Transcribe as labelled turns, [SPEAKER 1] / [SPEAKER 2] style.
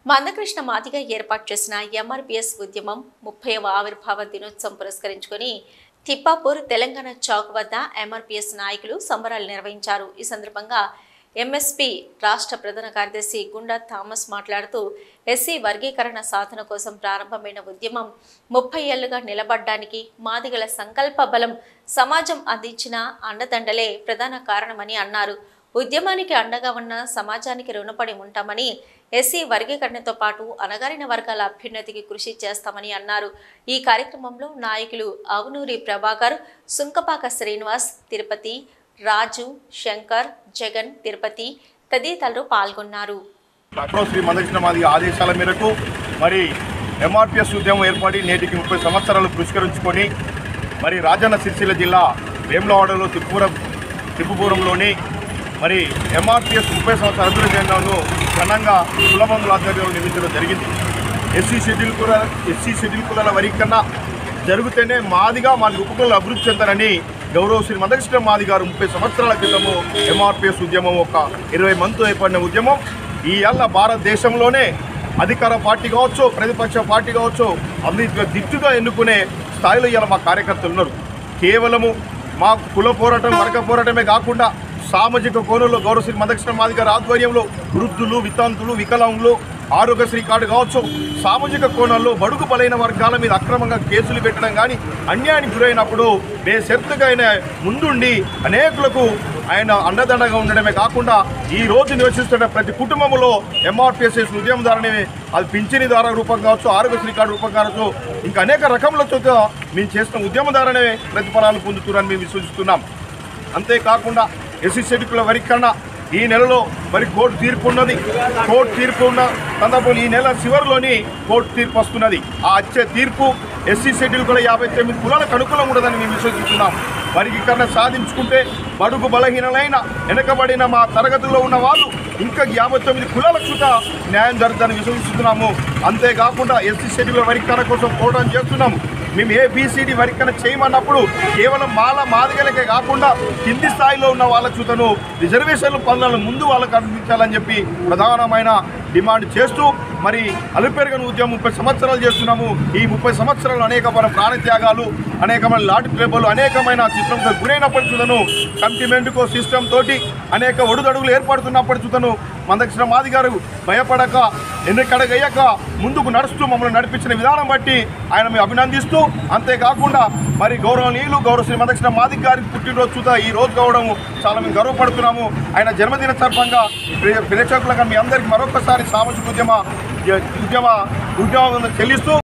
[SPEAKER 1] మందకృష్ణ మాదిగ ఏర్పాటు చేసిన ఎంఆర్పిఎస్ ఉద్యమం ముప్పైవ ఆవిర్భావ దినోత్సవం పురస్కరించుకొని తిప్పాపూర్ తెలంగాణ చౌక్ వద్ద ఎంఆర్పిఎస్ నాయకులు సంబరాలు నిర్వహించారు ఈ సందర్భంగా ఎంఎస్పి రాష్ట్ర ప్రధాన కార్యదర్శి గుండా థామస్ మాట్లాడుతూ ఎస్సీ వర్గీకరణ సాధన కోసం ప్రారంభమైన ఉద్యమం ముప్పై ఏళ్లుగా నిలబడ్డానికి మాదిగల సంకల్ప బలం సమాజం అందించిన అండదండలే ప్రధాన కారణమని అన్నారు ఉద్యమానికి అండగా ఉన్న సమాజానికి రుణపడి ఉంటామని ఎస్సీ వర్గీకరణతో పాటు అణగారిన వర్గాల అభ్యున్నతికి కృషి చేస్తామని అన్నారు ఈ కార్యక్రమంలో నాయకులు అవునూరి ప్రభాకర్ సుంకపాక శ్రీనివాస్ తిరుపతి రాజు శంకర్ జగన్ తిరుపతి తదితరులు పాల్గొన్నారు
[SPEAKER 2] డాక్టర్ శ్రీ మందకృష్ణ మాది ఆదేశాల మేరకు మరి ఎంఆర్పిఎస్ ఉద్యమం ఏర్పడి నేటికి ముప్పై సంవత్సరాలు పురస్కరించుకొని మరి రాజన్న సిరిసిల్ల జిల్లా వేములవాడలో తిప్పుపురం తిప్పుపురంలోని మరి ఎంఆర్పిఎస్ ముప్పై సంవత్సరాల అభివృద్ధి కేంద్రంలో ఘనంగా కులబంధుల ఆధ్వర్యంలో నిర్మించడం జరిగింది ఎస్సీ షెడ్యూల్ కుల ఎస్సీ షెడ్యూల్ కులాల వరీకరణ జరిగితేనే మాదిగా మా ఉపకులు అభివృద్ధి చెందారని గౌరవ శ్రీ మందకృష్ణ మాది గారు ముప్పై సంవత్సరాల క్రితము ఎంఆర్పిఎస్ ఉద్యమం ఒక ఇరవై మందితో ఏర్పడిన ఉద్యమం ఈ ఏళ్ళ భారతదేశంలోనే అధికార పార్టీ కావచ్చు ప్రతిపక్ష పార్టీ కావచ్చు అన్నిటిగా దిట్టుగా ఎన్నుకునే స్థాయిలో ఇవాళ మా కార్యకర్తలు ఉన్నారు కేవలము మా కుల పోరాటం వర్గ పోరాటమే కాకుండా సామాజిక కోణంలో గౌరవ శ్రీ మందకృష్ణ మాది గారి ఆధ్వర్యంలో వృద్ధులు వితంతులు వికలాంగులు ఆరోగ్యశ్రీ కార్డు కావచ్చు సామాజిక కోణంలో బడుగు బలైన వర్గాల మీద అక్రమంగా కేసులు పెట్టడం కానీ అన్యాయానికి గురైనప్పుడు బేషరతుగా ఆయన ముందుండి అనేకులకు ఆయన అండదండగా ఉండడమే కాకుండా ఈ రోజు నివసిస్తున్న ప్రతి కుటుంబంలో ఎంఆర్పిఎస్ఎస్ ఉద్యమం ద్వారానే అది పింఛని ద్వారా రూపం కావచ్చు ఆరోగ్యశ్రీ కార్డు రూపం కావచ్చు ఇంకా అనేక రకములతో మేము చేస్తున్న ఉద్యమం ద్వారానే ప్రతిఫలాలు పొందుతున్నారని మేము విశ్వసిస్తున్నాం అంతేకాకుండా ఎస్సీ షెడ్యూల్ వరికరణ ఈ నెలలో మరి కోర్టు తీర్పు ఉన్నది కోర్టు తీర్పు ఉన్న సందర్భంలో ఈ నెల చివరిలోని కోర్టు తీర్పు వస్తున్నది ఆ వచ్చే తీర్పు ఎస్సీ షెడ్యూల్ కూడా యాభై తొమ్మిది కులాలకు అనుకూలంగా ఉండదని మేము విశ్వసిస్తున్నాం వర్గీకరణ సాధించుకుంటే బడుగు బలహీనలైన వెనకబడిన మా తరగతుల్లో ఉన్న వాళ్ళు ఇంకా యాభై తొమ్మిది కులాల చుట న్యాయం జరుగుతుందని విశ్వసిస్తున్నాము అంతేకాకుండా ఎస్సీ షెడ్యూల్ వర్గీకరణ కోసం పోరాటం చేస్తున్నాము మేము ఏబిసిడి వర్గీకరణ చేయమన్నప్పుడు కేవలం మాల మాదిగలకే కాకుండా కింది స్థాయిలో ఉన్న వాళ్ళ చూతను రిజర్వేషన్ల పనులను ముందు వాళ్ళకు అందించాలని చెప్పి ప్రధానమైన డిమాండ్ చేస్తూ మరి అలుపెరగని ఉద్యమం ముప్పై సంవత్సరాలు చేస్తున్నాము ఈ ముప్పై సంవత్సరాలు అనేకమైన ప్రాణత్యాగాలు అనేకమైన లాటి ట్రేబులు అనేకమైన చిత్రంతో గురైనప్పటి చూతను కంటిమెంటుకో సిస్టమ్ తోటి అనేక ఒడుదడుగులు ఏర్పడుతున్నప్పటి చూతను మందకృష్ణ మాది గారు భయపడక ఎన్నికడగయ్యాక ముందుకు నడుస్తూ మమ్మల్ని నడిపించిన విధానం బట్టి ఆయన మేము అభినందిస్తూ అంతేకాకుండా మరి గౌరవనీయులు గౌరవ శ్రీ మందకృష్ణ మాది గారికి పుట్టినరోజు చూత ఈ రోజు కావడం చాలా మేము గర్వపడుతున్నాము ఆయన జన్మదిన సందర్భంగా ప్రే- ప్రేక్షకులుగా మీ అందరికీ మరొకసారి సామాజిక ఉద్యమ ఉద్యమ ఉద్యమం చెల్లిస్తూ